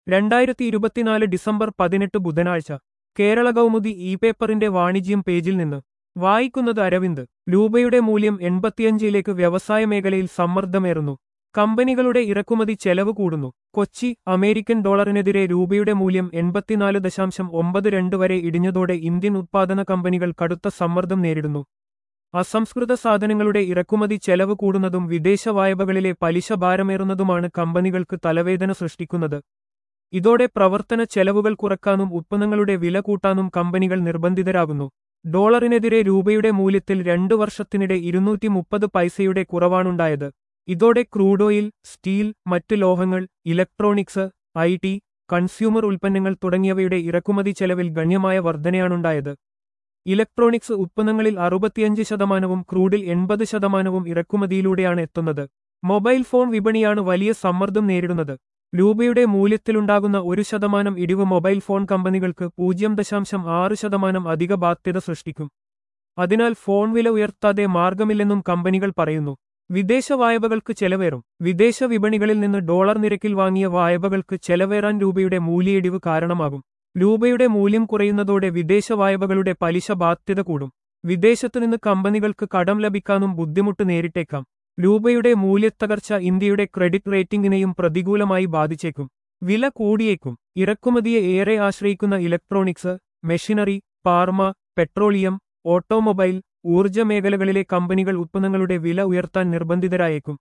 രണ്ടായിരത്തി ഇരുപത്തിനാല് ഡിസംബർ പതിനെട്ട് ബുധനാഴ്ച കേരള കൗമുദി ഇ പേപ്പറിന്റെ വാണിജ്യം പേജിൽ നിന്ന് വായിക്കുന്നത് അരവിന്ദ് രൂപയുടെ മൂല്യം എൺപത്തിയഞ്ചിലേക്ക് വ്യവസായ മേഖലയിൽ സമ്മർദ്ദമേറുന്നു കമ്പനികളുടെ ഇറക്കുമതി ചെലവ് കൂടുന്നു കൊച്ചി അമേരിക്കൻ ഡോളറിനെതിരെ രൂപയുടെ മൂല്യം എൺപത്തിനാല് ദശാംശം ഒമ്പത് രണ്ട് വരെ ഇടിഞ്ഞതോടെ ഇന്ത്യൻ ഉത്പാദന കമ്പനികൾ കടുത്ത സമ്മർദ്ദം നേരിടുന്നു അസംസ്കൃത സാധനങ്ങളുടെ ഇറക്കുമതി ചെലവ് കൂടുന്നതും വിദേശ വായ്പകളിലെ പലിശ ഭാരമേറുന്നതുമാണ് കമ്പനികൾക്ക് തലവേദന സൃഷ്ടിക്കുന്നത് ഇതോടെ പ്രവർത്തന ചെലവുകൾ കുറക്കാനും ഉത്പന്നങ്ങളുടെ വില കൂട്ടാനും കമ്പനികൾ നിർബന്ധിതരാകുന്നു ഡോളറിനെതിരെ രൂപയുടെ മൂല്യത്തിൽ രണ്ടു വർഷത്തിനിടെ ഇരുന്നൂറ്റി മുപ്പത് പൈസയുടെ കുറവാണുണ്ടായത് ഇതോടെ ക്രൂഡ് ഓയിൽ സ്റ്റീൽ മറ്റ് ലോഹങ്ങൾ ഇലക്ട്രോണിക്സ് ഐ ടി കൺസ്യൂമർ ഉൽപ്പന്നങ്ങൾ തുടങ്ങിയവയുടെ ഇറക്കുമതി ചെലവിൽ ഗണ്യമായ വർധനയാണുണ്ടായത് ഇലക്ട്രോണിക്സ് ഉത്പന്നങ്ങളിൽ അറുപത്തിയഞ്ച് ശതമാനവും ക്രൂഡിൽ എൺപത് ശതമാനവും ഇറക്കുമതിയിലൂടെയാണ് എത്തുന്നത് മൊബൈൽ ഫോൺ വിപണിയാണ് വലിയ സമ്മർദ്ദം നേരിടുന്നത് രൂപയുടെ മൂല്യത്തിലുണ്ടാകുന്ന ഒരു ശതമാനം ഇടിവ് മൊബൈൽ ഫോൺ കമ്പനികൾക്ക് പൂജ്യം ദശാംശം ആറ് ശതമാനം അധിക ബാധ്യത സൃഷ്ടിക്കും അതിനാൽ ഫോൺ വില ഉയർത്താതെ മാർഗമില്ലെന്നും കമ്പനികൾ പറയുന്നു വിദേശ വായ്പകൾക്ക് ചെലവേറും വിദേശ വിപണികളിൽ നിന്ന് ഡോളർ നിരക്കിൽ വാങ്ങിയ വായ്പകൾക്ക് ചെലവേറാൻ രൂപയുടെ മൂല്യയിടിവ് കാരണമാകും രൂപയുടെ മൂല്യം കുറയുന്നതോടെ വിദേശ വായ്പകളുടെ പലിശ ബാധ്യത കൂടും വിദേശത്തുനിന്ന് കമ്പനികൾക്ക് കടം ലഭിക്കാനും ബുദ്ധിമുട്ട് നേരിട്ടേക്കാം രൂപയുടെ മൂല്യത്തകർച്ച ഇന്ത്യയുടെ ക്രെഡിറ്റ് റേറ്റിംഗിനെയും പ്രതികൂലമായി ബാധിച്ചേക്കും വില കൂടിയേക്കും ഇറക്കുമതിയെ ഏറെ ആശ്രയിക്കുന്ന electronics machinery pharma petroleum automobile ഊർജ്ജ മേഖലകളിലെ കമ്പനികൾ ഉത്പന്നങ്ങളുടെ വില ഉയർത്താൻ നിർബന്ധിതരായേക്കും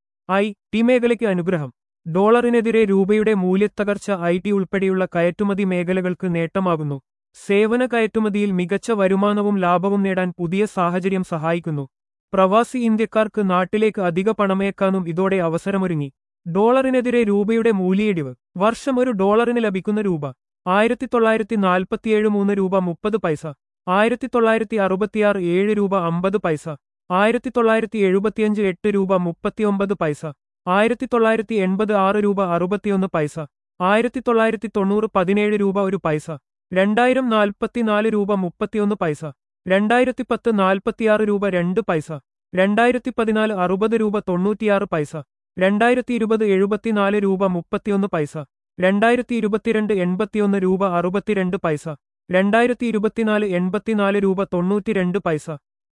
ഐ ടി മേഖലയ്ക്ക് അനുഗ്രഹം ഡോളറിനെതിരെ രൂപയുടെ മൂല്യത്തകർച്ച ഐ ടി ഉൾപ്പെടെയുള്ള കയറ്റുമതി മേഖലകൾക്ക് നേട്ടമാകുന്നു സേവന കയറ്റുമതിയിൽ മികച്ച വരുമാനവും ലാഭവും നേടാൻ പുതിയ സാഹചര്യം സഹായിക്കുന്നു പ്രവാസി ഇന്ത്യക്കാർക്ക് നാട്ടിലേക്ക് അധിക പണമയക്കാനും ഇതോടെ അവസരമൊരുങ്ങി ഡോളറിനെതിരെ രൂപയുടെ മൂല്യയിടിവ് വർഷം ഒരു ഡോളറിന് ലഭിക്കുന്ന രൂപ ആയിരത്തി തൊള്ളായിരത്തി നാൽപ്പത്തിയേഴ് മൂന്ന് രൂപ മുപ്പത് പൈസ ആയിരത്തി തൊള്ളായിരത്തി അറുപത്തിയാറ് ഏഴ് രൂപ അമ്പത് പൈസ ആയിരത്തി തൊള്ളായിരത്തി എഴുപത്തിയഞ്ച് എട്ട് രൂപ മുപ്പത്തിയൊമ്പത് പൈസ ആയിരത്തി തൊള്ളായിരത്തി എൺപത് ആറ് രൂപ അറുപത്തിയൊന്ന് പൈസ ആയിരത്തി തൊള്ളായിരത്തി തൊണ്ണൂറ് പതിനേഴ് രൂപ ഒരു പൈസ രണ്ടായിരം നാൽപ്പത്തിനാല് രൂപ മുപ്പത്തിയൊന്ന് പൈസ രണ്ടായിരത്തി പത്ത് നാൽപ്പത്തിയാറ് രൂപ രണ്ട് പൈസ രണ്ടായിരത്തി പതിനാല് അറുപത് രൂപ തൊണ്ണൂറ്റിയാറ് പൈസ രണ്ടായിരത്തി ഇരുപത് എഴുപത്തിനാല് രൂപ മുപ്പത്തിയൊന്ന് പൈസ രണ്ടായിരത്തി ഇരുപത്തിരണ്ട് എൺപത്തിയൊന്ന് രൂപ അറുപത്തിരണ്ട് പൈസ രണ്ടായിരത്തി ഇരുപത്തിമൂന്ന് ഇരുപത്തിനാല് രൂപ മുപ്പത്തിയൊന്ന് പൈസ രണ്ടായിരത്തി നാല് ഇരുപത്തിയഞ്ച് അറുപത്തിരണ്ട് പൈസ